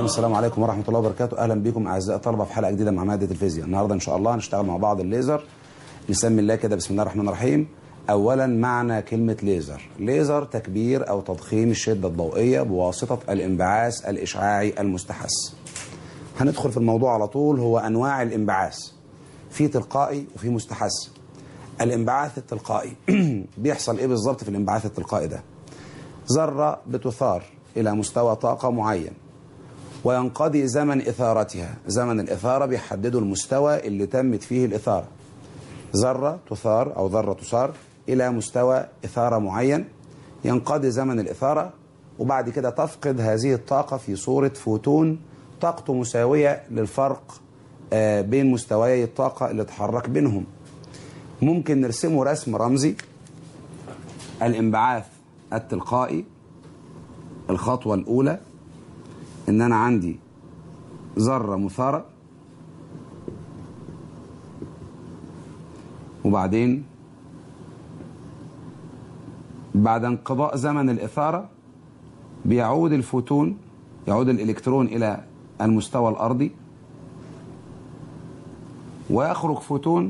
السلام عليكم ورحمة الله وبركاته أهلا بكم أعزائي الطلبة في حلقة جديدة مع مادة الفيزياء النهاردة إن شاء الله هنشتغل مع بعض الليزر نسمي الله كده بسم الله الرحمن الرحيم أولا معنى كلمة ليزر ليزر تكبير أو تضخيم الشدة الضوئية بواسطة الانبعاث الإشعاعي المستحث هندخل في الموضوع على طول هو أنواع الانبعاث في تلقائي وفي مستحث الانبعاث التلقائي بيحصل إيه بالظبط في الانبعاث التلقائي ده ذرة بتثار إلى مستوى طاقة معين وينقضي زمن إثارتها زمن الإثارة بيحدده المستوى اللي تمت فيه الإثارة ذرة تثار أو ذرة تثار إلى مستوى إثارة معين ينقضي زمن الإثارة وبعد كده تفقد هذه الطاقة في صورة فوتون طاقته مساوية للفرق آه، بين مستويي الطاقة اللي تحرك بينهم ممكن نرسمه رسم رمزي الانبعاث التلقائي الخطوة الأولى إن أنا عندي ذرة مثارة وبعدين بعد انقضاء زمن الإثارة بيعود الفوتون يعود الإلكترون إلى المستوى الأرضي ويخرج فوتون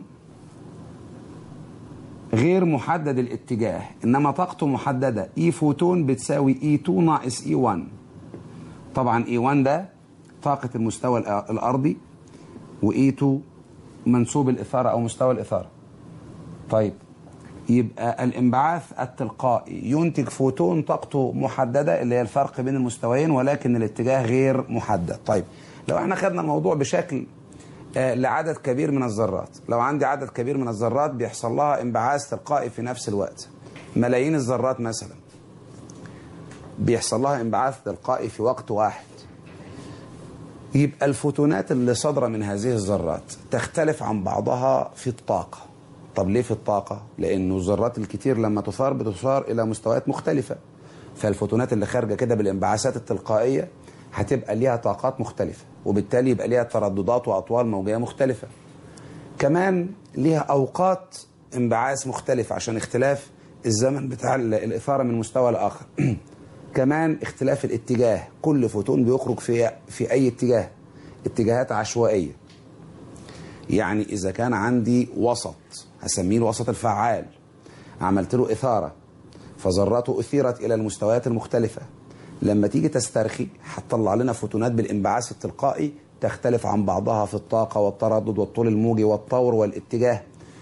غير محدد الاتجاه إنما طاقته محددة إي فوتون بتساوي إي2 ناقص إي1 طبعا E1 ده طاقة المستوى الأ- الأرضي وE2 منسوب الإثارة أو مستوى الإثارة طيب يبقى الانبعاث التلقائي ينتج فوتون طاقته محددة اللي هي الفرق بين المستويين ولكن الاتجاه غير محدد طيب لو احنا خدنا الموضوع بشكل آه، لعدد كبير من الذرات لو عندي عدد كبير من الذرات بيحصل لها انبعاث تلقائي في نفس الوقت ملايين الذرات مثلا بيحصل لها انبعاث تلقائي في وقت واحد يبقى الفوتونات اللي صادرة من هذه الذرات تختلف عن بعضها في الطاقة طب ليه في الطاقة؟ لأنه الذرات الكتير لما تثار بتثار إلى مستويات مختلفة فالفوتونات اللي خارجة كده بالانبعاثات التلقائية هتبقى ليها طاقات مختلفة وبالتالي يبقى ليها ترددات وأطوال موجية مختلفة كمان ليها أوقات انبعاث مختلفة عشان اختلاف الزمن بتاع ال- الإثارة من مستوى لآخر كمان اختلاف الاتجاه كل فوتون بيخرج في في أي اتجاه اتجاهات عشوائية يعني إذا كان عندي وسط هسميه الوسط الفعال عملت له إثارة فذراته أثيرت إلى المستويات المختلفة لما تيجي تسترخي هتطلع لنا فوتونات بالانبعاث التلقائي تختلف عن بعضها في الطاقة والتردد والطول الموجي والطور والاتجاه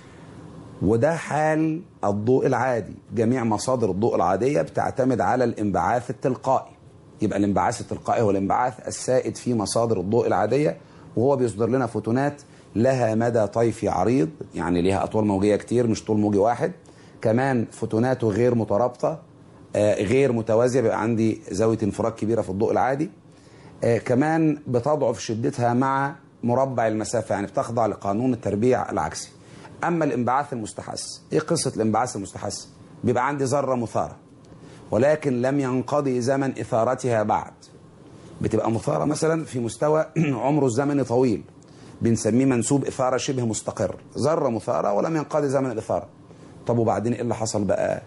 وده حال الضوء العادي جميع مصادر الضوء العادية بتعتمد على الانبعاث التلقائي يبقى الانبعاث التلقائي هو الانبعاث السائد في مصادر الضوء العادية وهو بيصدر لنا فوتونات لها مدى طيفي عريض يعني ليها أطوال موجية كتير مش طول موجي واحد كمان فوتوناته غير مترابطة آه، غير متوازية بيبقى عندي زاوية انفراج كبيرة في الضوء العادي آه، كمان بتضعف شدتها مع مربع المسافة يعني بتخضع لقانون التربيع العكسي أما الانبعاث المستحث إيه قصة الانبعاث المستحث بيبقى عندي ذرة مثارة ولكن لم ينقضي زمن إثارتها بعد بتبقى مثارة مثلا في مستوى عمره الزمني طويل بنسميه منسوب إثارة شبه مستقر ذرة مثارة ولم ينقضي زمن الإثارة طب وبعدين إيه اللي حصل بقى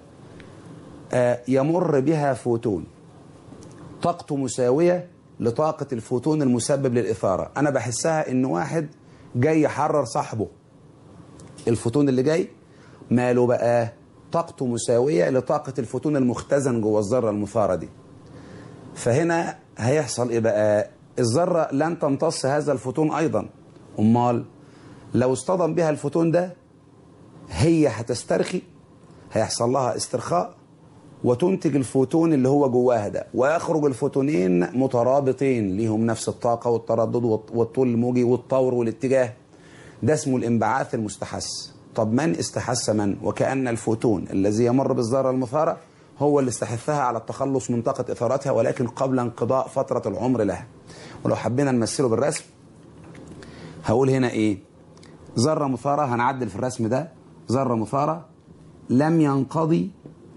آه يمر بها فوتون طاقته مساوية لطاقة الفوتون المسبب للإثارة أنا بحسها إن واحد جاي يحرر صاحبه الفوتون اللي جاي ماله بقى طاقته مساوية لطاقة الفوتون المختزن جوه الذرة المثارة دي فهنا هيحصل ايه بقى الذرة لن تمتص هذا الفوتون ايضا امال لو اصطدم بها الفوتون ده هي هتسترخي هيحصل لها استرخاء وتنتج الفوتون اللي هو جواها ده ويخرج الفوتونين مترابطين ليهم نفس الطاقة والتردد والط- والطول الموجي والطور والاتجاه ده اسمه الانبعاث المستحث طب من استحث من وكأن الفوتون الذي يمر بالذرة المثارة هو اللي استحثها على التخلص من طاقة إثارتها ولكن قبل انقضاء فترة العمر لها ولو حبينا نمثله بالرسم هقول هنا ايه ذرة مثارة هنعدل في الرسم ده ذرة مثارة لم ينقضي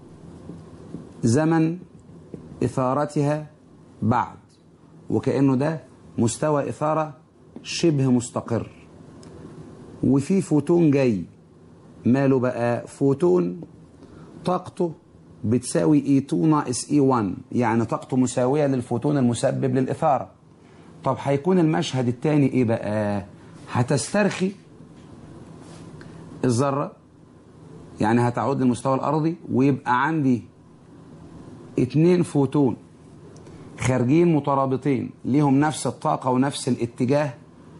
زمن إثارتها بعد وكأنه ده مستوى إثارة شبه مستقر وفي فوتون جاي ماله بقى فوتون طاقته بتساوي E2 ناقص E1 يعني طاقته مساوية للفوتون المسبب للإثارة طب هيكون المشهد الثاني ايه بقى هتسترخي الذره يعني هتعود للمستوى الارضي ويبقى عندي اتنين فوتون خارجين مترابطين ليهم نفس الطاقه ونفس الاتجاه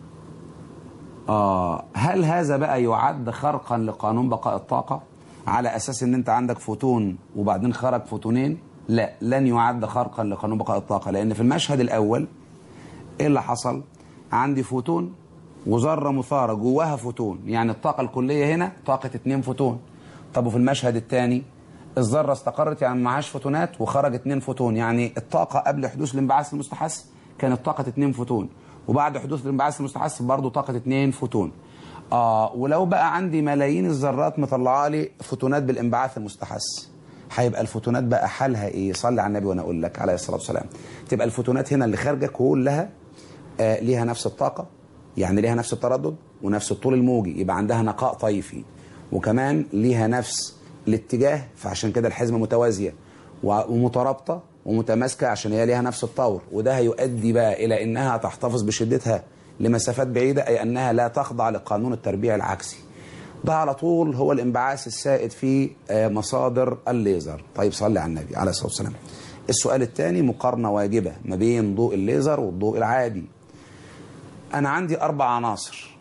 آه هل هذا بقى يعد خرقا لقانون بقاء الطاقة على أساس أن أنت عندك فوتون وبعدين خرج فوتونين لا لن يعد خرقا لقانون بقاء الطاقة لأن في المشهد الأول إيه اللي حصل عندي فوتون وذرة مثارة جواها فوتون يعني الطاقة الكلية هنا طاقة اتنين فوتون طب وفي المشهد الثاني الذرة استقرت يعني معهاش فوتونات وخرج اتنين فوتون يعني الطاقة قبل حدوث الانبعاث المستحث كانت طاقة اتنين فوتون وبعد حدوث الانبعاث المستحث برضه طاقة اتنين فوتون آه ولو بقى عندي ملايين الذرات مطلعه لي فوتونات بالانبعاث المستحث هيبقى الفوتونات بقى حالها ايه صلي على النبي وانا اقول لك عليه الصلاه والسلام تبقى الفوتونات هنا اللي خارجه كلها آه ليها نفس الطاقه يعني ليها نفس التردد ونفس الطول الموجي يبقى عندها نقاء طيفي وكمان ليها نفس الاتجاه فعشان كده الحزمه متوازيه ومترابطه ومتماسكه عشان هي ليها نفس الطور وده هيؤدي بقى الى انها تحتفظ بشدتها لمسافات بعيده اي انها لا تخضع لقانون التربيع العكسي. ده على طول هو الانبعاث السائد في مصادر الليزر. طيب صلي على النبي عليه الصلاه والسلام. السؤال الثاني مقارنه واجبه ما بين ضوء الليزر والضوء العادي. انا عندي اربع عناصر.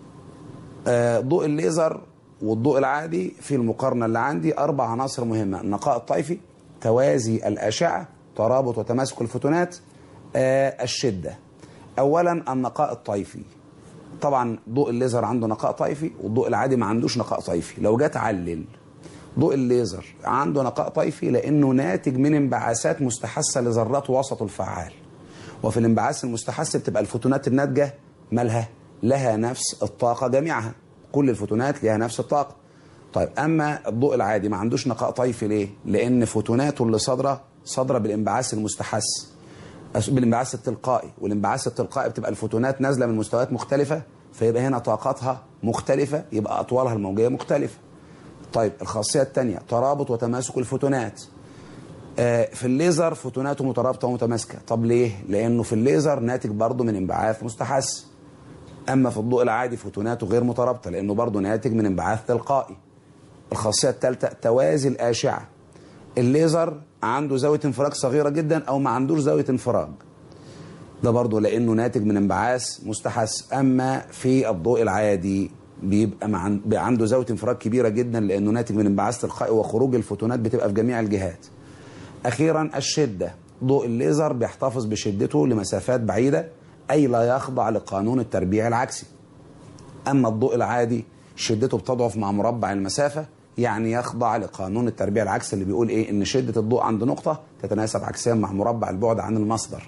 ضوء الليزر والضوء العادي في المقارنه اللي عندي اربع عناصر مهمه، النقاء الطيفي، توازي الاشعه، ترابط وتماسك الفوتونات، الشده. اولا النقاء الطيفي طبعا ضوء الليزر عنده نقاء طيفي والضوء العادي ما عندوش نقاء طيفي لو جيت علل ضوء الليزر عنده نقاء طيفي لانه ناتج من انبعاثات مستحثه لذرات وسطه الفعال وفي الانبعاث المستحث بتبقى الفوتونات الناتجه مالها لها نفس الطاقه جميعها كل الفوتونات لها نفس الطاقه طيب اما الضوء العادي ما عندوش نقاء طيفي ليه لان فوتوناته اللي صادره صادره بالانبعاث المستحث بالانبعاث التلقائي والانبعاث التلقائي بتبقى الفوتونات نازله من مستويات مختلفه فيبقى هنا طاقتها مختلفه يبقى اطوالها الموجيه مختلفه طيب الخاصيه الثانيه ترابط وتماسك الفوتونات آه في الليزر فوتوناته مترابطه ومتماسكه طب ليه لانه في الليزر ناتج برضه من انبعاث مستحث اما في الضوء العادي فوتوناته غير مترابطه لانه برضه ناتج من انبعاث تلقائي الخاصيه الثالثه توازي الاشعه الليزر عنده زاويه انفراج صغيره جدا او ما عندوش زاويه انفراج ده برضه لانه ناتج من انبعاث مستحث اما في الضوء العادي بيبقى مع عنده زاويه انفراج كبيره جدا لانه ناتج من انبعاث تلقائي وخروج الفوتونات بتبقى في جميع الجهات اخيرا الشده ضوء الليزر بيحتفظ بشدته لمسافات بعيده اي لا يخضع لقانون التربيع العكسي اما الضوء العادي شدته بتضعف مع مربع المسافه يعني يخضع لقانون التربيع العكسي اللي بيقول ايه ان شده الضوء عند نقطه تتناسب عكسيا مع مربع البعد عن المصدر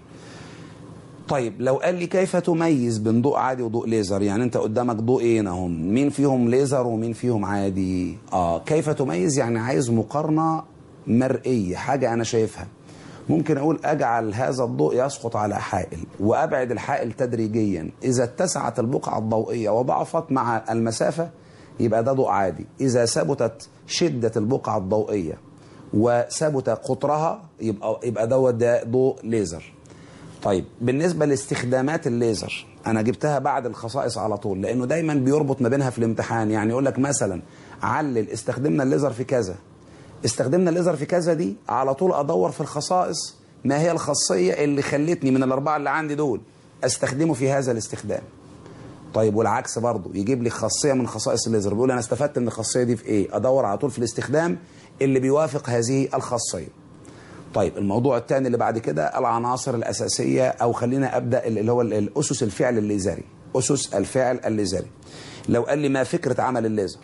طيب لو قال لي كيف تميز بين ضوء عادي وضوء ليزر يعني انت قدامك ضوئين اهم مين فيهم ليزر ومين فيهم عادي اه كيف تميز يعني عايز مقارنه مرئيه حاجه انا شايفها ممكن اقول اجعل هذا الضوء يسقط على حائل وابعد الحائل تدريجيا اذا اتسعت البقعه الضوئيه وضعفت مع المسافه يبقى ده ضوء عادي إذا ثبتت شدة البقعة الضوئية وثبت قطرها يبقى يبقى دوت ده ضوء ليزر طيب بالنسبة لاستخدامات الليزر أنا جبتها بعد الخصائص على طول لأنه دايما بيربط ما بينها في الامتحان يعني يقول لك مثلا علل استخدمنا الليزر في كذا استخدمنا الليزر في كذا دي على طول أدور في الخصائص ما هي الخاصية اللي خلتني من الأربعة اللي عندي دول أستخدمه في هذا الاستخدام طيب والعكس برضه يجيب لي خاصيه من خصائص الليزر بيقول انا استفدت من الخاصيه دي في ايه ادور على طول في الاستخدام اللي بيوافق هذه الخاصيه طيب الموضوع الثاني اللي بعد كده العناصر الاساسيه او خلينا ابدا اللي هو الاسس الفعل الليزري اسس الفعل الليزري لو قال لي ما فكره عمل الليزر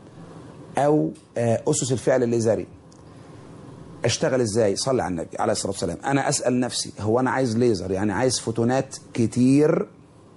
او اسس الفعل الليزري اشتغل ازاي صلي على النبي عليه الصلاه والسلام انا اسال نفسي هو انا عايز ليزر يعني عايز فوتونات كتير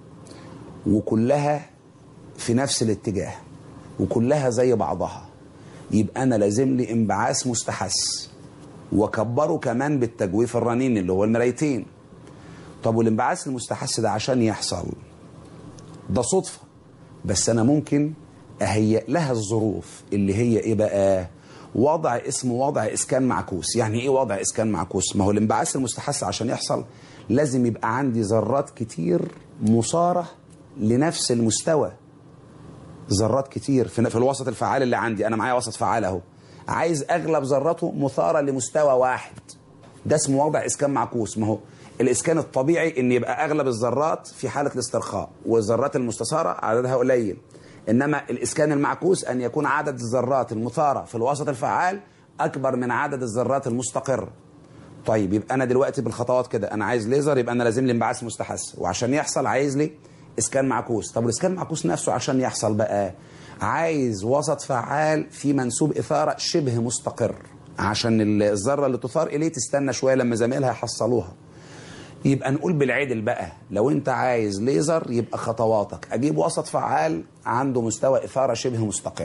وكلها في نفس الاتجاه وكلها زي بعضها يبقى انا لازم لي انبعاث مستحث وكبره كمان بالتجويف الرنين اللي هو المرايتين طب والانبعاث المستحث ده عشان يحصل ده صدفه بس انا ممكن اهيئ لها الظروف اللي هي ايه بقى وضع اسمه وضع اسكان معكوس يعني ايه وضع اسكان معكوس ما هو الانبعاث المستحث عشان يحصل لازم يبقى عندي ذرات كتير مثاره لنفس المستوى ذرات كتير في في الوسط الفعال اللي عندي انا معايا وسط فعال اهو عايز اغلب ذراته مثاره لمستوى واحد ده اسمه وضع اسكان معكوس ما هو الاسكان الطبيعي ان يبقى اغلب الذرات في حاله الاسترخاء والذرات المستثاره عددها قليل انما الاسكان المعكوس ان يكون عدد الذرات المثاره في الوسط الفعال اكبر من عدد الذرات المستقره طيب يبقى انا دلوقتي بالخطوات كده انا عايز ليزر يبقى انا لازم لي انبعاث مستحث وعشان يحصل عايز لي اسكان معكوس طب الاسكان المعكوس نفسه عشان يحصل بقى عايز وسط فعال في منسوب اثاره شبه مستقر عشان الذره اللي تثار اليه تستنى شويه لما زميلها يحصلوها يبقى نقول بالعدل بقى لو انت عايز ليزر يبقى خطواتك اجيب وسط فعال عنده مستوى اثاره شبه مستقر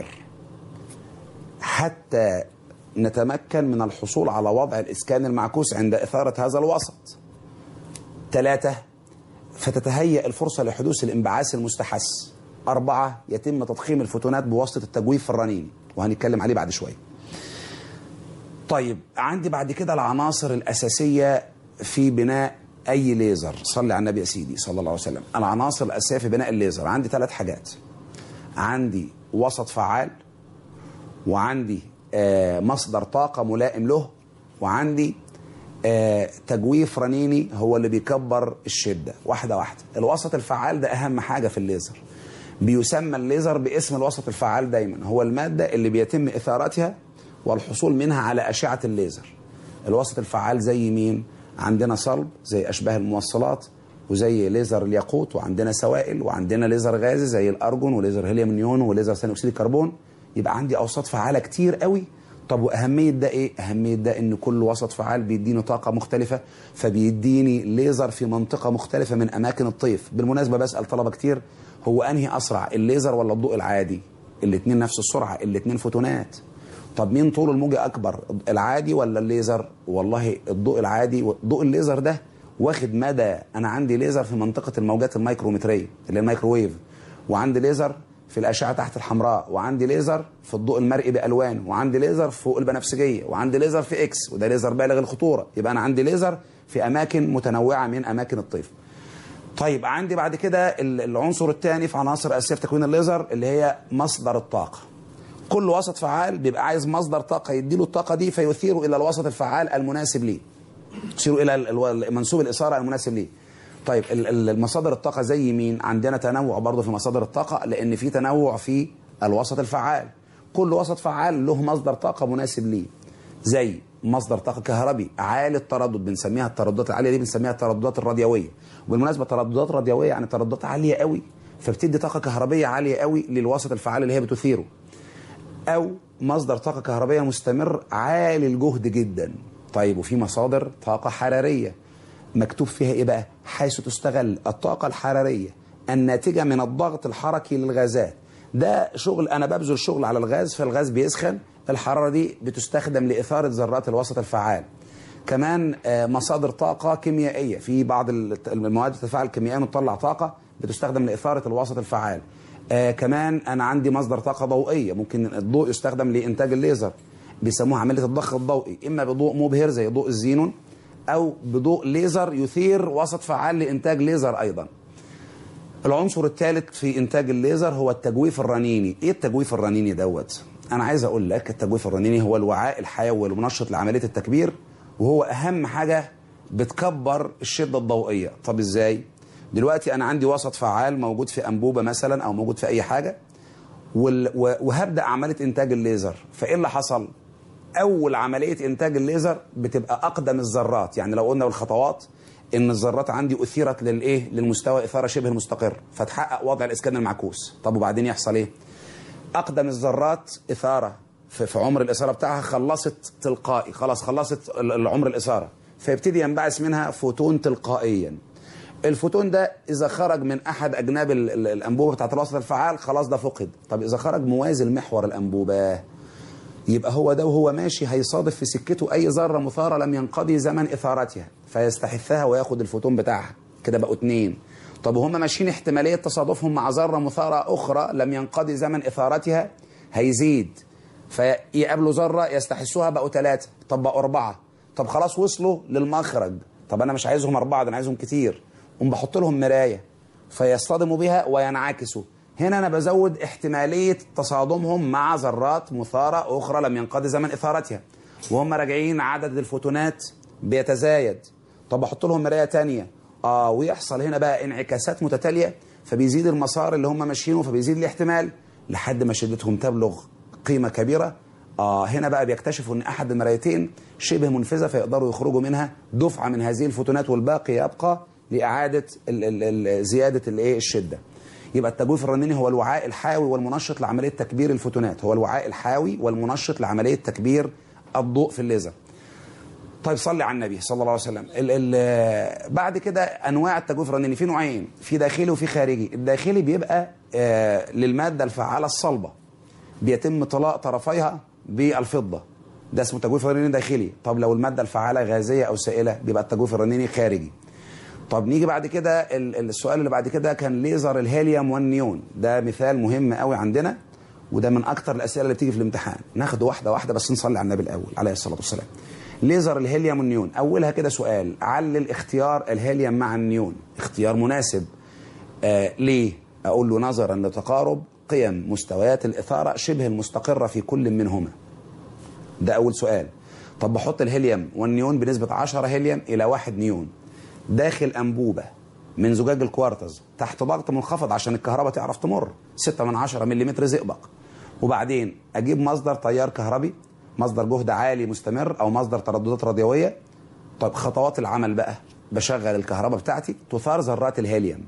حتى نتمكن من الحصول على وضع الاسكان المعكوس عند اثاره هذا الوسط ثلاثة فتتهيأ الفرصة لحدوث الانبعاث المستحث أربعة يتم تضخيم الفوتونات بواسطة التجويف الرنيني وهنتكلم عليه بعد شوية طيب عندي بعد كده العناصر الأساسية في بناء أي ليزر صلي على النبي يا سيدي صلى الله عليه وسلم العناصر الأساسية في بناء الليزر عندي ثلاث حاجات عندي وسط فعال وعندي آه مصدر طاقة ملائم له وعندي آه تجويف رنيني هو اللي بيكبر الشدة واحدة واحدة الوسط الفعال ده أهم حاجة في الليزر بيسمى الليزر باسم الوسط الفعال دايما هو المادة اللي بيتم إثارتها والحصول منها على أشعة الليزر الوسط الفعال زي مين؟ عندنا صلب زي أشباه الموصلات وزي ليزر الياقوت وعندنا سوائل وعندنا ليزر غازي زي الأرجون وليزر هيليوم نيون وليزر ثاني أكسيد الكربون يبقى عندي أوساط فعالة كتير قوي طب وأهمية ده إيه؟ أهمية ده إن كل وسط فعال بيديني طاقة مختلفة فبيديني ليزر في منطقة مختلفة من أماكن الطيف بالمناسبة بسأل طلبة كتير هو أنهي أسرع الليزر ولا الضوء العادي؟ الاتنين نفس السرعة الاتنين فوتونات طب مين طول الموجة أكبر العادي ولا الليزر والله الضوء العادي ضوء الليزر ده واخد مدى أنا عندي ليزر في منطقة الموجات الميكرومترية اللي هي الميكروويف وعندي ليزر في الأشعة تحت الحمراء وعندي ليزر في الضوء المرئي بألوان وعندي ليزر فوق البنفسجية وعندي ليزر في إكس وده ليزر بالغ الخطورة يبقى أنا عندي ليزر في أماكن متنوعة من أماكن الطيف طيب عندي بعد كده العنصر الثاني في عناصر أساسية في تكوين الليزر اللي هي مصدر الطاقة كل وسط فعال بيبقى عايز مصدر طاقة يديله الطاقة دي فيثيره إلى الوسط الفعال المناسب ليه يثيره إلى منسوب الإثارة المناسب ليه طيب المصادر الطاقة زي مين عندنا تنوع برضه في مصادر الطاقة لأن في تنوع في الوسط الفعال كل وسط فعال له مصدر طاقة مناسب ليه زي مصدر طاقة كهربي عالي التردد بنسميها الترددات العالية دي بنسميها الترددات الراديوية وبالمناسبة الترددات الراديوية يعني ترددات عالية قوي فبتدي طاقة كهربية عالية قوي للوسط الفعال اللي هي بتثيره أو مصدر طاقة كهربية مستمر عالي الجهد جدا طيب وفي مصادر طاقة حرارية مكتوب فيها إيه بقى حيث تستغل الطاقة الحرارية الناتجة من الضغط الحركي للغازات ده شغل أنا ببذل شغل على الغاز فالغاز بيسخن الحرارة دي بتستخدم لإثارة ذرات الوسط الفعال كمان مصادر طاقة كيميائية في بعض المواد تتفاعل كيميائيا وتطلع طاقة بتستخدم لإثارة الوسط الفعال آه كمان انا عندي مصدر طاقه ضوئيه ممكن الضوء يستخدم لانتاج الليزر بيسموها عمليه الضخ الضوئي اما بضوء مبهر زي ضوء الزينون او بضوء ليزر يثير وسط فعال لانتاج ليزر ايضا العنصر الثالث في انتاج الليزر هو التجويف الرنيني ايه التجويف الرنيني دوت انا عايز اقول لك التجويف الرنيني هو الوعاء الحيوي المنشط لعمليه التكبير وهو اهم حاجه بتكبر الشده الضوئيه طب ازاي دلوقتي انا عندي وسط فعال موجود في انبوبه مثلا او موجود في اي حاجه وهبدا عمليه انتاج الليزر فايه اللي حصل اول عمليه انتاج الليزر بتبقى اقدم الذرات يعني لو قلنا بالخطوات ان الذرات عندي اثيرت للايه للمستوى اثاره شبه المستقر فتحقق وضع الاسكان المعكوس طب وبعدين يحصل ايه اقدم الذرات اثاره في عمر الاثاره بتاعها خلصت تلقائي خلاص خلصت العمر الاثاره فيبتدي ينبعث منها فوتون تلقائيا الفوتون ده اذا خرج من احد اجناب الانبوبه بتاعت الوسط الفعال خلاص ده فقد طب اذا خرج موازي لمحور الانبوبه يبقى هو ده وهو ماشي هيصادف في سكته اي ذره مثاره لم ينقضي زمن اثارتها فيستحثها وياخد الفوتون بتاعها كده بقوا اتنين طب وهم ماشيين احتماليه تصادفهم مع ذره مثاره اخرى لم ينقضي زمن اثارتها هيزيد فيقابلوا ذره يستحسوها بقوا ثلاثه طب بقوا اربعه طب خلاص وصلوا للمخرج طب انا مش عايزهم اربعه ده انا عايزهم كتير قوم بحط لهم مرايه فيصطدموا بها وينعكسوا هنا انا بزود احتماليه تصادمهم مع ذرات مثاره اخرى لم ينقضي زمن اثارتها وهم راجعين عدد الفوتونات بيتزايد طب احط لهم مرايه تانية اه ويحصل هنا بقى انعكاسات متتاليه فبيزيد المسار اللي هم ماشيينه فبيزيد الاحتمال لحد ما شدتهم تبلغ قيمه كبيره اه هنا بقى بيكتشفوا ان احد المرايتين شبه منفذه فيقدروا يخرجوا منها دفعه من هذه الفوتونات والباقي يبقى لاعاده ال ال ال زياده الايه الشده يبقى التجويف الرنيني هو الوعاء الحاوي والمنشط لعمليه تكبير الفوتونات هو الوعاء الحاوي والمنشط لعمليه تكبير الضوء في الليزر طيب صلي على النبي صلى الله عليه وسلم ال ال بعد كده انواع التجويف الرنيني في نوعين في داخلي وفي خارجي الداخلي بيبقى آه للماده الفعاله الصلبه بيتم طلاء طرفيها بالفضه ده اسمه تجويف رنيني داخلي طب لو الماده الفعاله غازيه او سائله بيبقى التجويف الرنيني خارجي طب نيجي بعد كده ال- السؤال اللي بعد كده كان ليزر الهيليوم والنيون ده مثال مهم قوي عندنا وده من اكتر الاسئله اللي بتيجي في الامتحان ناخد واحده واحده بس نصلي على النبي الاول عليه الصلاه والسلام ليزر الهيليوم والنيون اولها كده سؤال علل اختيار الهيليوم مع النيون اختيار مناسب آه ليه اقول له نظرا لتقارب قيم مستويات الاثاره شبه المستقره في كل منهما ده اول سؤال طب بحط الهيليوم والنيون بنسبه 10 هيليوم الى 1 نيون داخل انبوبه من زجاج الكوارتز تحت ضغط منخفض عشان الكهرباء تعرف تمر 6 من 10 ملم زئبق وبعدين اجيب مصدر تيار كهربي مصدر جهد عالي مستمر او مصدر ترددات راديويه طب خطوات العمل بقى بشغل الكهرباء بتاعتي تثار ذرات الهيليوم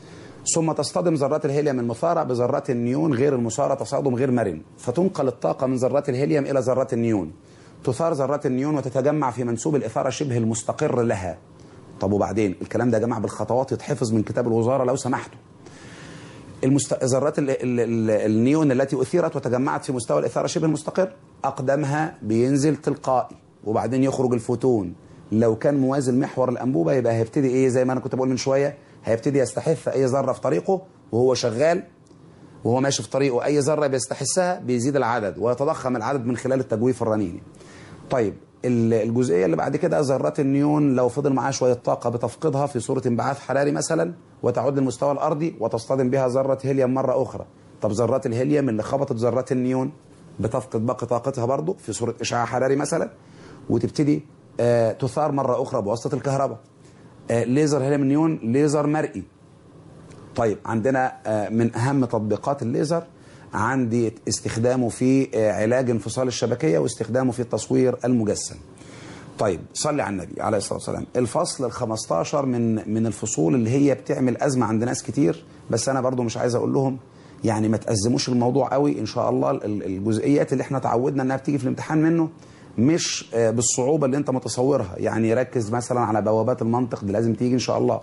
ثم تصطدم ذرات الهيليوم المثارة بذرات النيون غير المثارة تصادم غير مرن فتنقل الطاقة من ذرات الهيليوم إلى ذرات النيون تثار ذرات النيون وتتجمع في منسوب الإثارة شبه المستقر لها طب وبعدين الكلام ده يا جماعة بالخطوات يتحفظ من كتاب الوزارة لو سمحتوا المست... ذرات ال... ال... ال... النيون التي أثيرت وتجمعت في مستوى الإثارة شبه المستقر أقدمها بينزل تلقائي وبعدين يخرج الفوتون لو كان موازي محور الأنبوبة يبقى هيبتدي إيه زي ما أنا كنت بقول من شوية هيبتدي يستحث أي ذرة في طريقه وهو شغال وهو ماشي في طريقه أي ذرة بيستحثها بيزيد العدد ويتضخم العدد من خلال التجويف الرنيني طيب ال- الجزئيه اللي بعد كده ذرات النيون لو فضل معاه شويه طاقه بتفقدها في صوره انبعاث حراري مثلا وتعود للمستوى الارضي وتصطدم بها ذره هيليوم مره اخرى طب ذرات الهيليوم اللي خبطت ذرات النيون بتفقد باقي طاقتها برضه في صوره اشعاع حراري مثلا وتبتدي آه تثار مره اخرى بواسطه الكهرباء آه ليزر هيليوم نيون ليزر مرئي طيب عندنا آه، من اهم تطبيقات الليزر عندي استخدامه في آه، علاج انفصال الشبكيه واستخدامه في التصوير المجسم. طيب صلي على النبي عليه الصلاه والسلام، الفصل ال 15 من من الفصول اللي هي بتعمل ازمه عند ناس كتير بس انا برضو مش عايز اقول لهم يعني ما تأزموش الموضوع قوي ان شاء الله ال- الجزئيات اللي احنا تعودنا انها بتيجي في الامتحان منه مش آه، بالصعوبه اللي انت متصورها، يعني ركز مثلا على بوابات المنطق دي لازم تيجي ان شاء الله.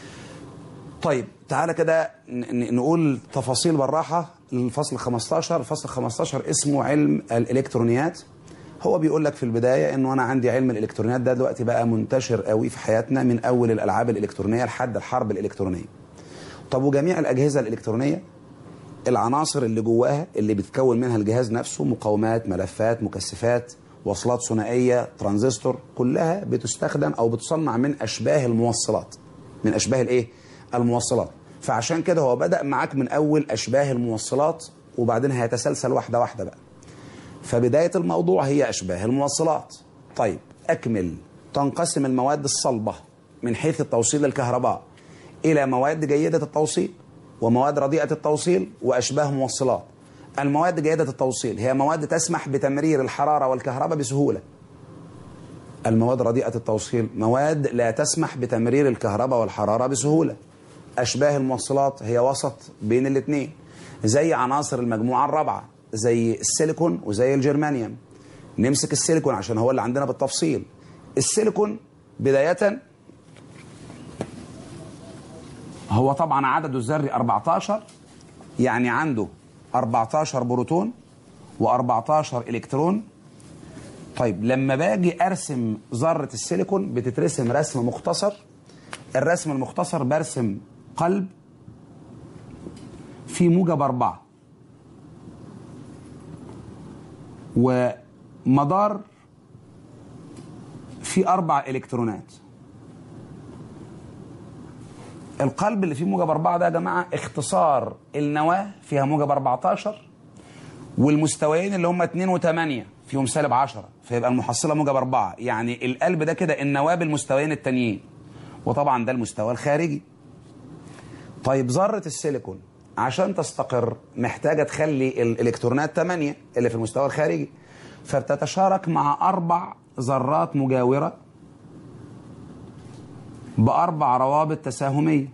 طيب تعالى كده ن- ن- نقول تفاصيل بالراحة الفصل 15 الفصل 15 اسمه علم الإلكترونيات هو بيقول لك في البداية انه انا عندي علم الإلكترونيات ده دلوقتي بقى منتشر قوي في حياتنا من اول الالعاب الإلكترونية لحد الحرب الإلكترونية طب وجميع الأجهزة الإلكترونية العناصر اللي جواها اللي بتكون منها الجهاز نفسه مقاومات ملفات مكثفات وصلات ثنائية ترانزستور كلها بتستخدم أو بتصنع من أشباه الموصلات من أشباه الإيه؟ الموصلات فعشان كده هو بدأ معاك من أول أشباه الموصلات وبعدين هيتسلسل واحدة واحدة بقى فبداية الموضوع هي أشباه الموصلات طيب أكمل تنقسم المواد الصلبة من حيث التوصيل الكهرباء إلى مواد جيدة التوصيل ومواد رديئة التوصيل وأشباه موصلات المواد جيدة التوصيل هي مواد تسمح بتمرير الحرارة والكهرباء بسهولة المواد رديئة التوصيل مواد لا تسمح بتمرير الكهرباء والحرارة بسهولة أشباه الموصلات هي وسط بين الاثنين زي عناصر المجموعة الرابعة زي السيليكون وزي الجرمانيوم نمسك السيليكون عشان هو اللي عندنا بالتفصيل السيليكون بداية هو طبعا عدده الذري 14 يعني عنده 14 بروتون و14 الكترون طيب لما باجي ارسم ذره السيليكون بتترسم رسم مختصر الرسم المختصر برسم قلب في موجب أربعة ومدار فيه أربع إلكترونات القلب اللي فيه موجب أربعة ده يا جماعة اختصار النواة فيها موجب 14 والمستويين اللي هم 2 و8 فيهم سالب 10 فيبقى المحصلة موجب 4 يعني القلب ده كده النواة بالمستويين التانيين وطبعا ده المستوى الخارجي طيب ذرة السيليكون عشان تستقر محتاجة تخلي الإلكترونات 8 اللي في المستوى الخارجي فبتتشارك مع أربع ذرات مجاورة بأربع روابط تساهمية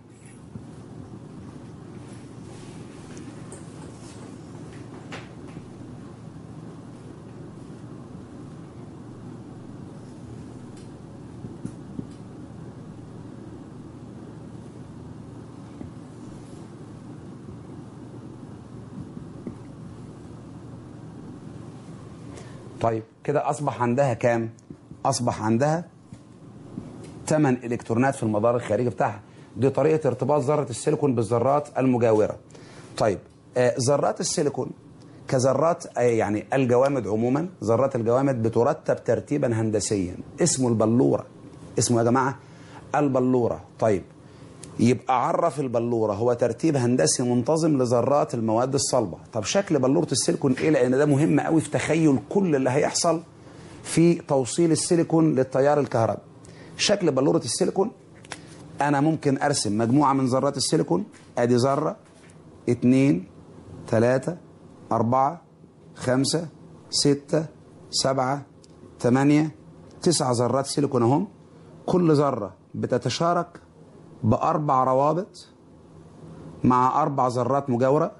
طيب كده أصبح عندها كام؟ أصبح عندها 8 إلكترونات في المدار الخارجي بتاعها دي طريقة ارتباط ذرة السيليكون بالذرات المجاورة طيب آه ذرات السيليكون كذرات آه يعني الجوامد عموما ذرات الجوامد بترتب ترتيبا هندسيا اسمه البلورة اسمه يا جماعة البلورة طيب يبقى عرف البلورة هو ترتيب هندسي منتظم لذرات المواد الصلبة طب شكل بلورة السيليكون ايه لان ده مهم قوي في تخيل كل اللي هيحصل في توصيل السيليكون للتيار الكهربي شكل بلورة السيليكون انا ممكن ارسم مجموعة من ذرات السيليكون ادي ذرة اتنين تلاتة اربعة خمسة ستة سبعة تمانية تسع ذرات سيليكون اهم كل ذرة بتتشارك بأربع روابط مع أربع ذرات مجاورة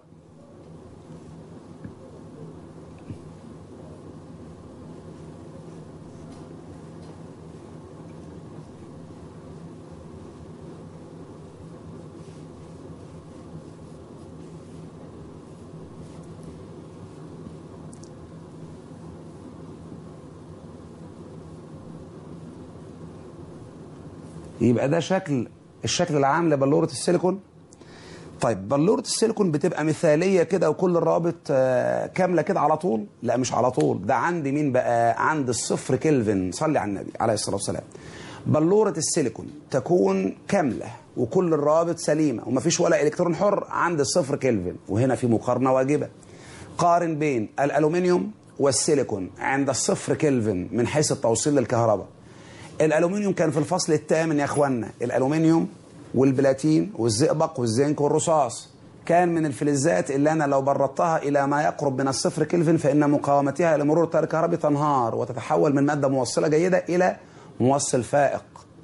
يبقى ده شكل الشكل العام لبلورة السيليكون طيب بلورة السيليكون بتبقى مثالية كده وكل الروابط آه، كاملة كده على طول لا مش على طول ده عندي مين بقى عند الصفر كلفن صلي على النبي عليه الصلاة والسلام بلورة السيليكون تكون كاملة وكل الروابط سليمة ومفيش ولا إلكترون حر عند الصفر كلفن وهنا في مقارنة واجبة قارن بين الألومنيوم والسيليكون عند الصفر كلفن من حيث التوصيل للكهرباء الالومنيوم كان في الفصل الثامن يا اخوانا الالومنيوم والبلاتين والزئبق والزنك والرصاص كان من الفلزات اللي انا لو بردتها الى ما يقرب من الصفر كلفن فان مقاومتها لمرور التيار الكهربي تنهار وتتحول من ماده موصله جيده الى موصل فائق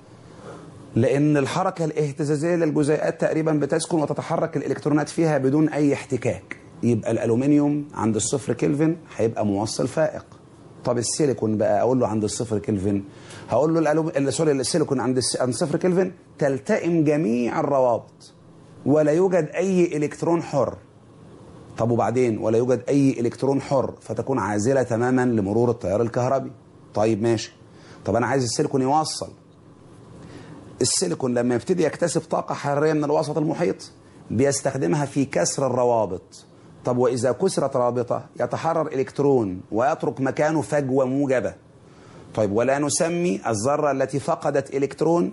لان الحركه الاهتزازيه للجزيئات تقريبا بتسكن وتتحرك الالكترونات فيها بدون اي احتكاك يبقى الالومنيوم عند الصفر كلفن هيبقى موصل فائق طب السيليكون بقى اقول له عند الصفر كلفن هقول له الألوم... ال- سوري السيليكون عند الس... عند صفر كلفن تلتئم جميع الروابط ولا يوجد اي الكترون حر طب وبعدين ولا يوجد اي الكترون حر فتكون عازله تماما لمرور التيار الكهربي طيب ماشي طب انا عايز السيليكون يوصل السيليكون لما يبتدي يكتسب طاقه حراريه من الوسط المحيط بيستخدمها في كسر الروابط طب واذا كسرت رابطه يتحرر الكترون ويترك مكانه فجوه موجبه طيب ولا نسمي الذره التي فقدت الكترون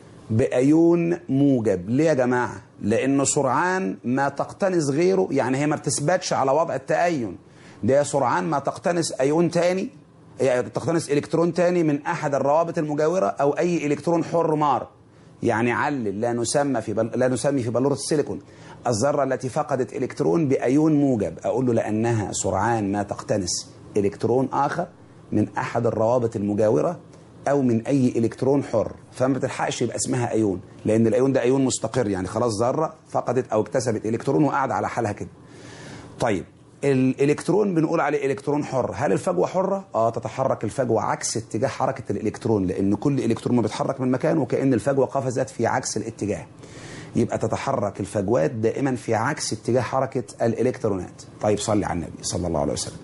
بايون موجب ليه يا جماعه لانه سرعان ما تقتنص غيره يعني هي ما بتثبتش على وضع التأين ده سرعان ما تقتنص ايون تاني يعني تقتنص الكترون تاني من احد الروابط المجاوره او اي الكترون حر مار يعني علل لا نسمى في بل... لا نسمي في بلوره السيليكون الذره التي فقدت الكترون بايون موجب اقول له لانها سرعان ما تقتنص الكترون اخر من احد الروابط المجاوره او من اي الكترون حر فما بتلحقش يبقى اسمها ايون لان الايون ده ايون مستقر يعني خلاص ذره فقدت او اكتسبت الكترون وقعد على حالها كده طيب الالكترون بنقول عليه الكترون حر هل الفجوه حره اه تتحرك الفجوه عكس اتجاه حركه الالكترون لان كل الكترون ما بيتحرك من مكانه وكان الفجوه قفزت في عكس الاتجاه يبقى تتحرك الفجوات دائما في عكس اتجاه حركه الالكترونات طيب صلي على النبي صلى الله عليه وسلم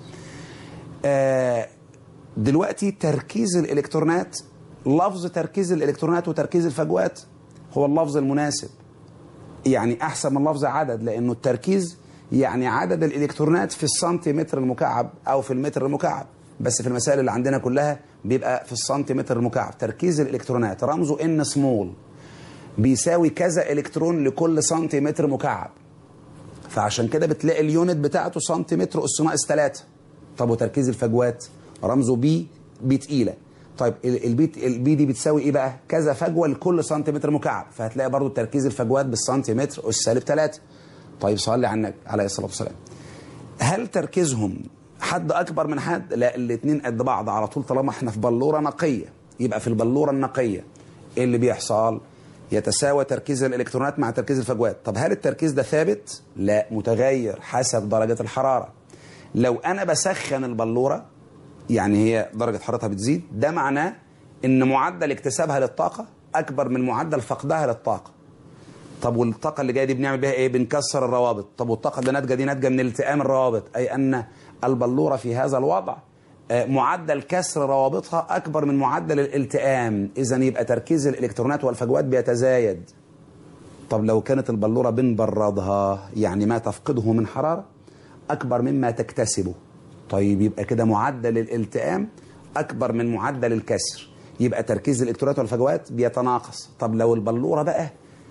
آه دلوقتي تركيز الالكترونات لفظ تركيز الالكترونات وتركيز الفجوات هو اللفظ المناسب يعني احسن من لفظ عدد لانه التركيز يعني عدد الالكترونات في السنتيمتر المكعب او في المتر المكعب بس في المسائل اللي عندنا كلها بيبقى في السنتيمتر المكعب تركيز الالكترونات رمزه ان سمول بيساوي كذا الكترون لكل سنتيمتر مكعب فعشان كده بتلاقي اليونت بتاعته سنتيمتر اس ناقص 3 طب وتركيز الفجوات رمزه بي بي تقيله طيب ال- البي البي دي بتساوي ايه بقى كذا فجوه لكل سنتيمتر مكعب فهتلاقي برضو تركيز الفجوات بالسنتيمتر اس سالب 3 طيب صلي على النبي عليه الصلاه والسلام هل تركيزهم حد اكبر من حد لا الاثنين قد بعض على طول طالما احنا في بلوره نقيه يبقى في البلوره النقيه ايه اللي بيحصل يتساوى تركيز الالكترونات مع تركيز الفجوات طب هل التركيز ده ثابت لا متغير حسب درجه الحراره لو انا بسخن البلوره يعني هي درجه حرارتها بتزيد ده معناه ان معدل اكتسابها للطاقه اكبر من معدل فقدها للطاقه طب والطاقه اللي جايه دي بنعمل بيها ايه بنكسر الروابط طب والطاقه اللي ناتجه دي ناتجه من التئام الروابط اي ان البلوره في هذا الوضع آه، معدل كسر روابطها اكبر من معدل الالتئام اذا يبقى تركيز الالكترونات والفجوات بيتزايد طب لو كانت البلوره بنبردها يعني ما تفقده من حراره اكبر مما تكتسبه طيب يبقى كده معدل الالتئام اكبر من معدل الكسر يبقى تركيز الالكترونات والفجوات بيتناقص طب لو البلوره بقى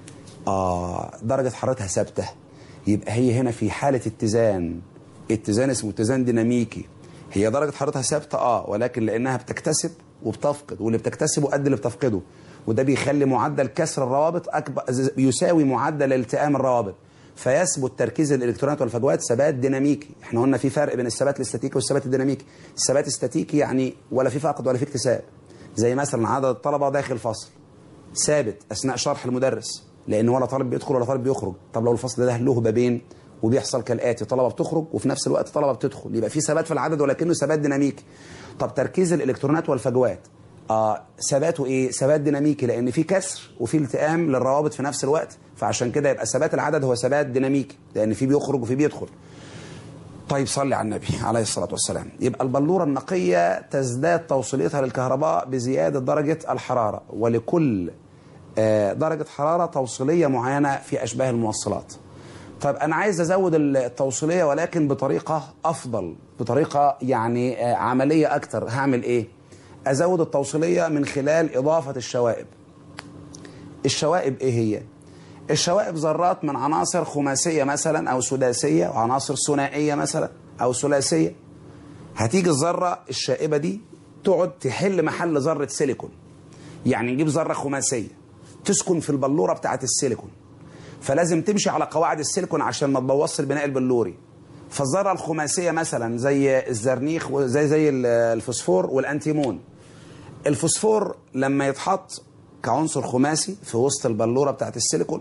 آه درجة حرارتها ثابتة يبقى هي هنا في حالة اتزان اتزان اسمه اتزان ديناميكي هي درجة حرارتها ثابتة اه ولكن لأنها بتكتسب وبتفقد واللي بتكتسبه قد اللي بتفقده وده بيخلي معدل كسر الروابط أكبر يساوي معدل التئام الروابط فيثبت تركيز الالكترونات والفجوات ثبات ديناميكي احنا قلنا في فرق بين الثبات الاستاتيكي والثبات الديناميكي الثبات الاستاتيكي يعني ولا في فقد ولا في اكتساب زي مثلا عدد الطلبة داخل الفصل ثابت اثناء شرح المدرس لان ولا طالب بيدخل ولا طالب بيخرج طب لو الفصل ده له بابين وبيحصل كالاتي طلبه بتخرج وفي نفس الوقت طلبه بتدخل يبقى في ثبات في العدد ولكنه ثبات ديناميكي طب تركيز الالكترونات والفجوات اه ثباته ايه ثبات ديناميكي لان في كسر وفي التئام للروابط في نفس الوقت فعشان كده يبقى ثبات العدد هو ثبات ديناميكي لان في بيخرج وفي بيدخل طيب صلي على النبي عليه الصلاة والسلام يبقى البلورة النقية تزداد توصيليتها للكهرباء بزيادة درجة الحرارة ولكل آه، درجة حرارة توصيلية معينة في أشباه الموصلات طيب أنا عايز أزود التوصيلية ولكن بطريقة أفضل بطريقة يعني آه، عملية أكتر هعمل إيه أزود التوصيلية من خلال إضافة الشوائب الشوائب إيه هي الشوائب ذرات من عناصر خماسية مثلا أو سداسية وعناصر ثنائية مثلا أو ثلاثية هتيجي الذرة الشائبة دي تقعد تحل محل ذرة سيليكون يعني نجيب ذرة خماسية تسكن في البلورة بتاعة السيليكون فلازم تمشي على قواعد السيليكون عشان ما تبوظش البناء البلوري فالذرة الخماسية مثلا زي الزرنيخ وزي زي الفوسفور والأنتيمون الفوسفور لما يتحط كعنصر خماسي في وسط البلورة بتاعة السيليكون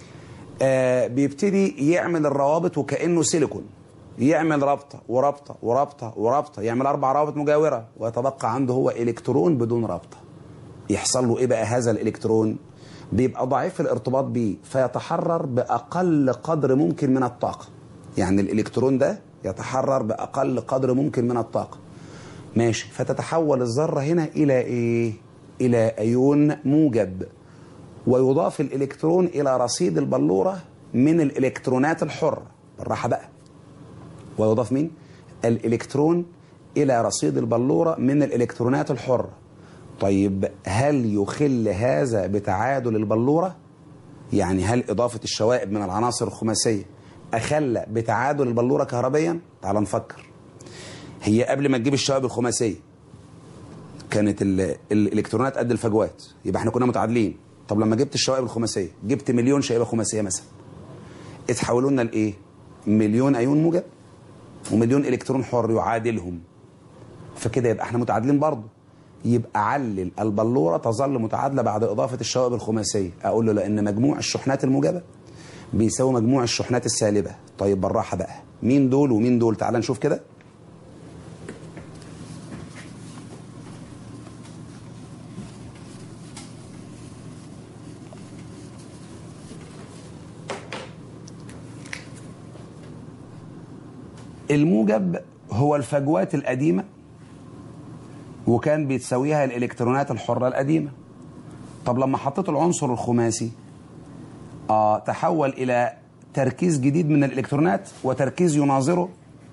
آه بيبتدي يعمل الروابط وكأنه سيليكون يعمل رابطة ورابطة ورابطة ورابطة يعمل أربع روابط مجاورة ويتبقى عنده هو إلكترون بدون رابطة يحصل له إيه بقى هذا الإلكترون بيبقى ضعيف الارتباط بيه فيتحرر بأقل قدر ممكن من الطاقة يعني الإلكترون ده يتحرر بأقل قدر ممكن من الطاقة ماشي فتتحول الذرة هنا إلى إيه إلى أيون موجب ويضاف الإلكترون إلى رصيد البلورة من الإلكترونات الحرة بالراحة بقى ويضاف مين؟ الإلكترون إلى رصيد البلورة من الإلكترونات الحرة طيب هل يخل هذا بتعادل البلورة؟ يعني هل إضافة الشوائب من العناصر الخماسية أخل بتعادل البلورة كهربيا؟ تعال نفكر هي قبل ما تجيب الشوائب الخماسية كانت ال- الإلكترونات قد الفجوات يبقى احنا كنا متعادلين طب لما جبت الشوائب الخماسية جبت مليون شائبة خماسية مثلا اتحولوا لنا لإيه؟ مليون أيون موجب ومليون إلكترون حر يعادلهم فكده يبقى احنا متعادلين برضه يبقى علل البلورة تظل متعادلة بعد إضافة الشوائب الخماسية أقول له لأن مجموع الشحنات الموجبة بيساوي مجموع الشحنات السالبة طيب بالراحة بقى مين دول ومين دول تعال نشوف كده الموجب هو الفجوات القديمة وكان بيتساويها الإلكترونات الحرة القديمة طب لما حطيت العنصر الخماسي آه تحول إلى تركيز جديد من الالكترونات وتركيز يناظره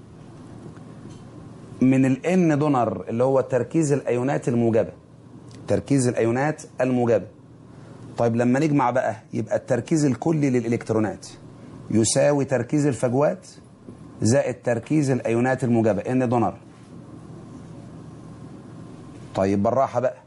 من الان دونر اللي هو تركيز الايونات الموجبه تركيز الايونات الموجبه طيب لما نجمع بقى يبقى التركيز الكلي للالكترونات يساوي تركيز الفجوات زائد تركيز الايونات الموجبه ان دونر طيب بالراحه بقى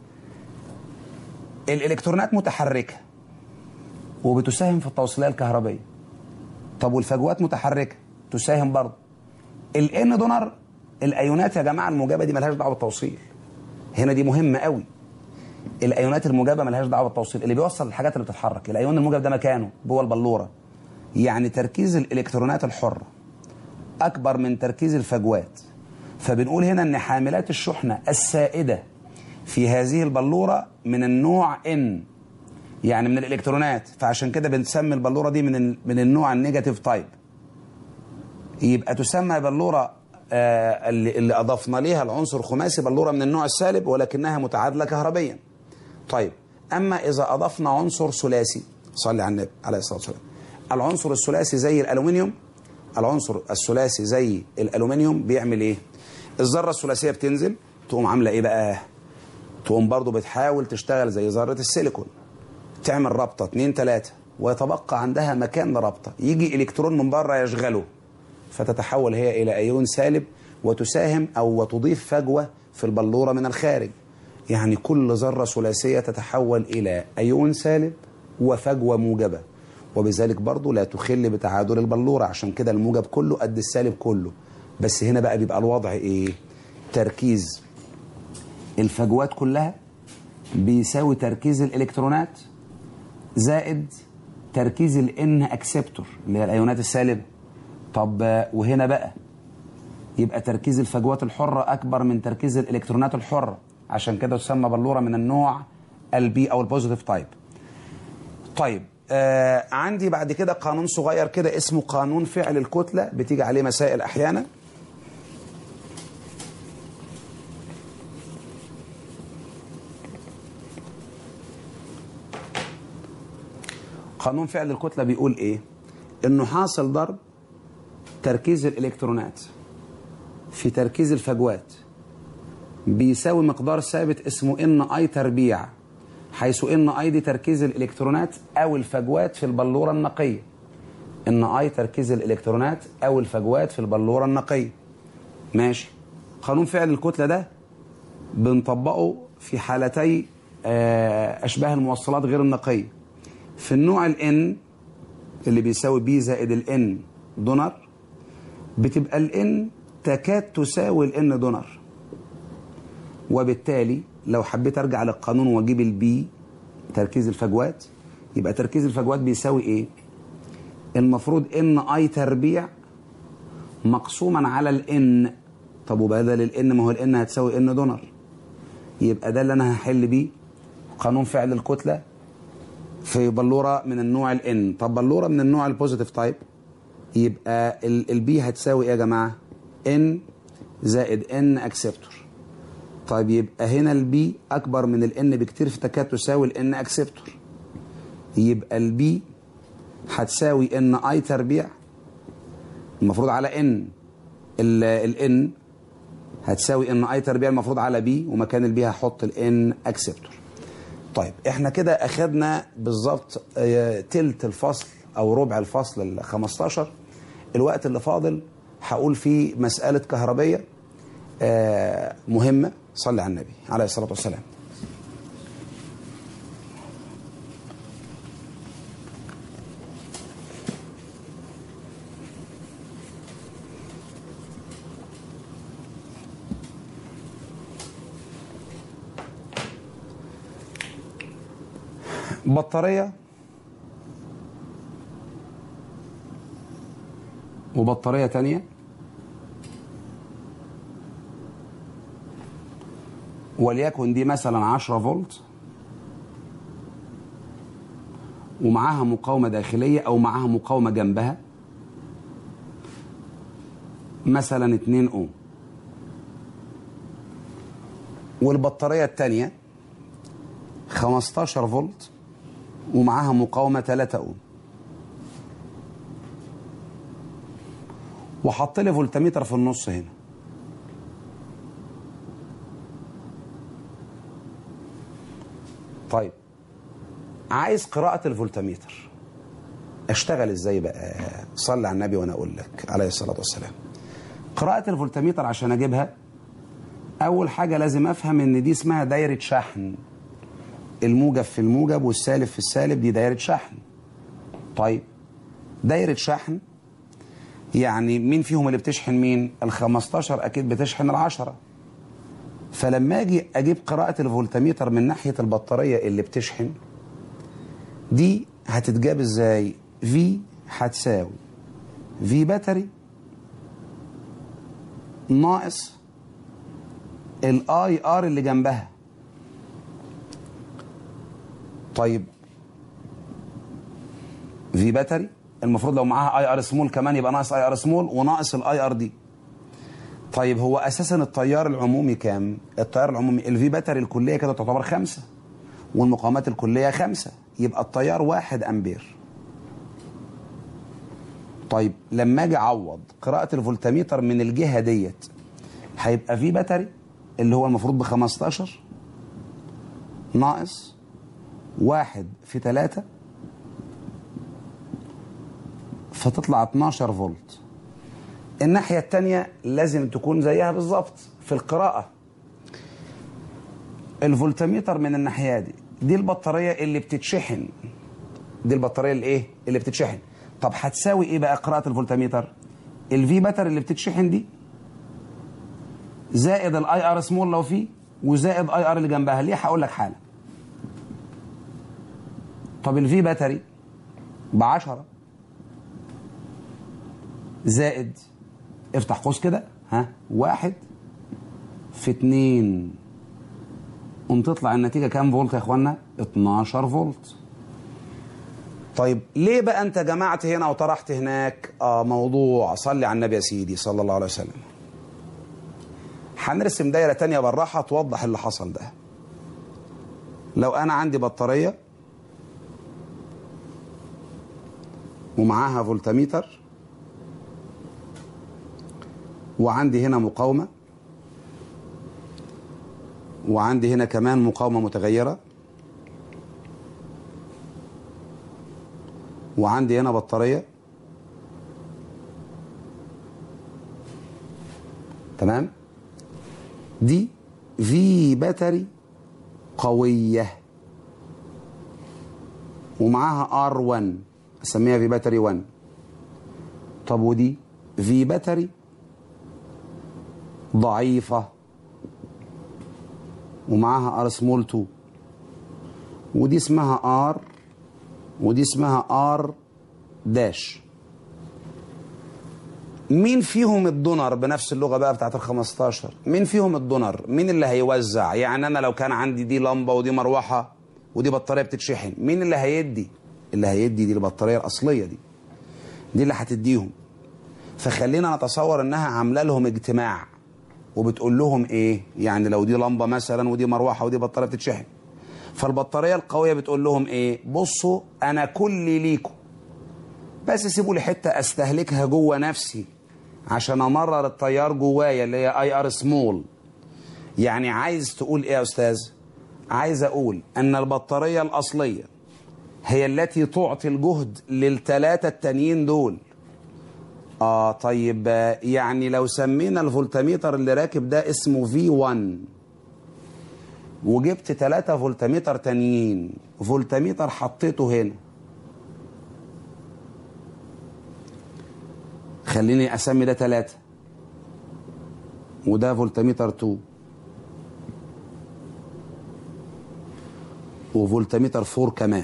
الالكترونات متحركه وبتساهم في التوصيليه الكهربيه طب والفجوات متحركه تساهم برضه الان دونر الايونات يا جماعه الموجبه دي ملهاش دعوه بالتوصيل هنا دي مهمه قوي الايونات الموجبه ملهاش دعوه بالتوصيل اللي بيوصل الحاجات اللي بتتحرك الايون الموجب ده مكانه جوه البلوره يعني تركيز الالكترونات الحره اكبر من تركيز الفجوات فبنقول هنا ان حاملات الشحنه السائده في هذه البلوره من النوع ان يعني من الالكترونات فعشان كده بنسمي البلوره دي من ال- من النوع النيجاتيف تايب يبقى تسمى بلوره آه اللي, اللي اضفنا ليها العنصر الخماسي بلوره من النوع السالب ولكنها متعادله كهربيا طيب اما اذا اضفنا عنصر ثلاثي صلي على النبي عليه الصلاه والسلام العنصر الثلاثي زي الالومنيوم العنصر الثلاثي زي الالومنيوم بيعمل ايه الذره الثلاثيه بتنزل تقوم عامله ايه بقى تقوم برضو بتحاول تشتغل زي ذره السيليكون تعمل رابطه اتنين تلاته ويتبقى عندها مكان لرابطه يجي الكترون من بره يشغله فتتحول هي الى ايون سالب وتساهم او وتضيف فجوه في البلوره من الخارج يعني كل ذره ثلاثيه تتحول الى ايون سالب وفجوه موجبه وبذلك برضو لا تخل بتعادل البلوره عشان كده الموجب كله قد السالب كله بس هنا بقى بيبقى الوضع ايه تركيز الفجوات كلها بيساوي تركيز الالكترونات زائد تركيز الان اكسبتور اللي هي الايونات السالبه طب آه، وهنا بقى يبقى تركيز الفجوات الحره اكبر من تركيز الالكترونات الحره عشان كده تسمى بلوره من النوع البي او البوزيتيف تايب طيب آه عندي بعد كده قانون صغير كده اسمه قانون فعل الكتله بتيجي عليه مسائل احيانا قانون فعل الكتله بيقول ايه انه حاصل ضرب تركيز الالكترونات في تركيز الفجوات بيساوي مقدار ثابت اسمه ان اي تربيع حيث ان اي دي تركيز الالكترونات او الفجوات في البلوره النقيه ان اي تركيز الالكترونات او الفجوات في البلوره النقيه ماشي قانون فعل الكتله ده بنطبقه في حالتي آه، اشباه الموصلات غير النقيه في النوع الان اللي بيساوي بي زائد الان دونر بتبقى الان تكاد تساوي الان دونر وبالتالي لو حبيت ارجع للقانون واجيب البي تركيز الفجوات يبقى تركيز الفجوات بيساوي ايه المفروض ان اي تربيع مقسوما على الان طب وبدل الان ما هو الان هتساوي ان دونر يبقى ده اللي انا هحل بيه قانون فعل الكتله في بلوره من النوع الان طب بلوره من النوع البوزيتيف تايب يبقى البي هتساوي ايه يا جماعه ان زائد ان اكسبتور طيب يبقى هنا البي اكبر من الان بكتير فتكاد تساوي الان اكسبتور يبقى البي هتساوي ان اي تربيع المفروض على ان الان هتساوي ان اي تربيع المفروض على بي ومكان البي هحط الان اكسبتور طيب احنا كده اخدنا بالظبط آه، تلت الفصل او ربع الفصل ال 15 الوقت اللي فاضل هقول فيه مسألة كهربية آه، مهمة صلي على النبي عليه الصلاة والسلام بطارية وبطارية تانية وليكن دي مثلا 10 فولت ومعاها مقاومة داخلية أو معاها مقاومة جنبها مثلا 2 أوم والبطارية التانية 15 فولت ومعاها مقاومة 3 أوم وحط لي فولتميتر في النص هنا طيب عايز قراءة الفولتميتر اشتغل ازاي بقى صلي على النبي وانا اقول لك عليه الصلاة والسلام قراءة الفولتميتر عشان اجيبها اول حاجة لازم افهم ان دي اسمها دايرة شحن الموجب في الموجب والسالب في السالب دي دايرة شحن طيب دايرة شحن يعني مين فيهم اللي بتشحن مين ال 15 اكيد بتشحن العشرة فلما اجي اجيب قراءة الفولتميتر من ناحية البطارية اللي بتشحن دي هتتجاب ازاي في هتساوي في باتري ناقص الاي ار اللي جنبها طيب في باتري المفروض لو معاها اي ار سمول كمان يبقى ناقص اي ار سمول وناقص الاي ار دي طيب هو اساسا التيار العمومي كام التيار العمومي الفي باتري الكليه كده تعتبر خمسة والمقاومات الكليه خمسة يبقى التيار واحد امبير طيب لما اجي اعوض قراءه الفولتميتر من الجهه ديت هيبقى في باتري اللي هو المفروض ب 15 ناقص واحد في ثلاثة فتطلع 12 فولت الناحية التانية لازم تكون زيها بالظبط في القراءة الفولتميتر من الناحية دي دي البطارية اللي بتتشحن دي البطارية اللي ايه اللي بتتشحن طب هتساوي ايه بقى قراءة الفولتميتر الفي باتر اللي بتتشحن دي زائد الاي ار سمول لو فيه وزائد اي ار اللي جنبها ليه هقول لك حالا طب الفي باتري ب 10 زائد افتح قوس كده ها واحد في اتنين قوم تطلع النتيجة كام فولت يا اخوانا 12 فولت طيب ليه بقى انت جمعت هنا وطرحت هناك اه موضوع صلي على النبي يا سيدي صلى الله عليه وسلم هنرسم دايرة تانية بالراحة توضح اللي حصل ده لو انا عندي بطارية ومعاها فولتميتر وعندي هنا مقاومة وعندي هنا كمان مقاومة متغيرة وعندي هنا بطارية تمام دي في باتري قوية ومعاها R1 اسميها في باتري 1 طب ودي في باتري ضعيفة ومعاها ار سمول 2 ودي اسمها ار ودي اسمها ار داش مين فيهم الدونر بنفس اللغه بقى بتاعت ال 15 مين فيهم الدونر مين اللي هيوزع يعني انا لو كان عندي دي لمبه ودي مروحه ودي بطاريه بتتشحن مين اللي هيدي اللي هيدي دي البطاريه الاصليه دي دي اللي هتديهم فخلينا نتصور انها عامله لهم اجتماع وبتقول لهم ايه يعني لو دي لمبه مثلا ودي مروحه ودي بطاريه بتتشحن فالبطاريه القويه بتقول لهم ايه بصوا انا كلي ليكم بس سيبوا لي حته استهلكها جوه نفسي عشان امرر التيار جوايا اللي هي اي ار سمول يعني عايز تقول ايه يا استاذ عايز اقول ان البطاريه الاصليه هي التي تعطي الجهد للثلاثه التانيين دول اه طيب يعني لو سمينا الفولتميتر اللي راكب ده اسمه في 1 وجبت 3 فولتميتر تانيين فولتميتر حطيته هنا خليني اسمي ده 3 وده فولتميتر 2 وفولتميتر 4 كمان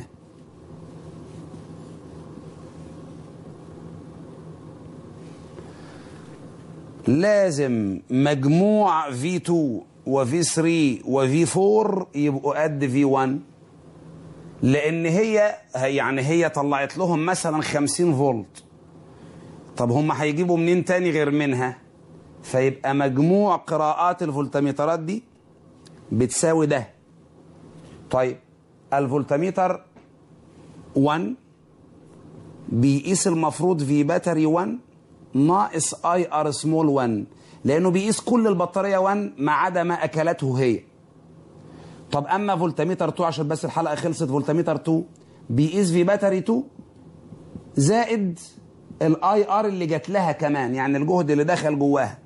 لازم مجموع V2 وV3 وV4 يبقوا قد V1 لان هي يعني هي طلعت لهم مثلا 50 فولت طب هم هيجيبوا منين تاني غير منها فيبقى مجموع قراءات الفولتميترات دي بتساوي ده طيب الفولتميتر 1 بيقيس المفروض في باتري 1 ناقص اي ار سمول 1 لانه بيقيس كل البطاريه 1 ما عدا ما اكلته هي طب اما فولتميتر 2 عشان بس الحلقه خلصت فولتميتر 2 بيقيس في باتري 2 زائد الاي ار اللي جات لها كمان يعني الجهد اللي دخل جواها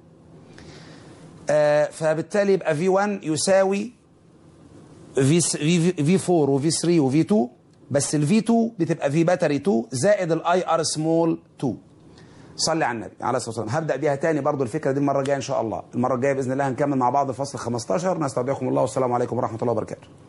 آه فبالتالي يبقى في 1 يساوي في في في 4 وفي 3 وفي 2 بس الفي 2 بتبقى في باتري 2 زائد الاي ار سمول 2 صلي على النبي عليه الصلاه والسلام هبدا بيها تاني برضو الفكره دي المره الجايه ان شاء الله المره الجايه باذن الله هنكمل مع بعض الفصل 15 نستودعكم الله والسلام عليكم ورحمه الله وبركاته